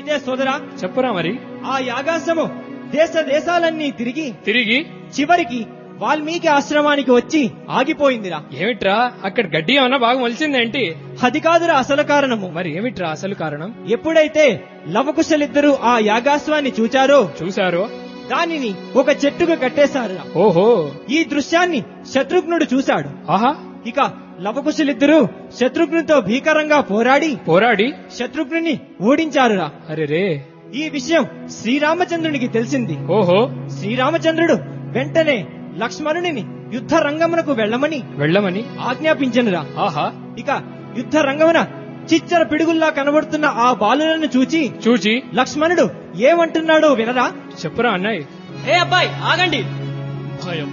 అయితే సోదరా చెప్పురా మరి ఆ యాగాసము దేశ దేశాలన్నీ తిరిగి తిరిగి చివరికి వాల్మీకి ఆశ్రమానికి వచ్చి ఆగిపోయిందిరా ఏమిట్రా అక్కడ గడ్డి ఏమన్నా బాగా మొలిచిందేంటి అది కాదురా అసలు కారణము మరి ఏమిట్రా అసలు కారణం ఎప్పుడైతే లవకుశలిద్దరూ ఆ యాగాశ్వాన్ని చూచారో చూశారు దానిని ఒక చెట్టుకు కట్టేశారు ఓహో ఈ దృశ్యాన్ని శత్రుఘ్నుడు చూశాడు ఆహా ఇక లవకుశలిద్దరూ శత్రుఘ్నుతో భీకరంగా పోరాడి పోరాడి శత్రుఘ్నుని ఓడించారురా అరే రే ఈ విషయం శ్రీరామచంద్రునికి తెలిసింది ఓహో శ్రీరామచంద్రుడు వెంటనే లక్ష్మణుని యుద్ధ రంగమునకు వెళ్ళమని వెళ్ళమని ఆజ్ఞాపించనురా ఆహా ఇక యుద్ధ రంగమున చిచ్చర పిడుగుల్లా కనబడుతున్న ఆ బాలులను చూచి చూచి లక్ష్మణుడు ఏమంటున్నాడో వినరా చెప్పురా అన్నయ్య ఏ అబ్బాయి ఆగండి భయం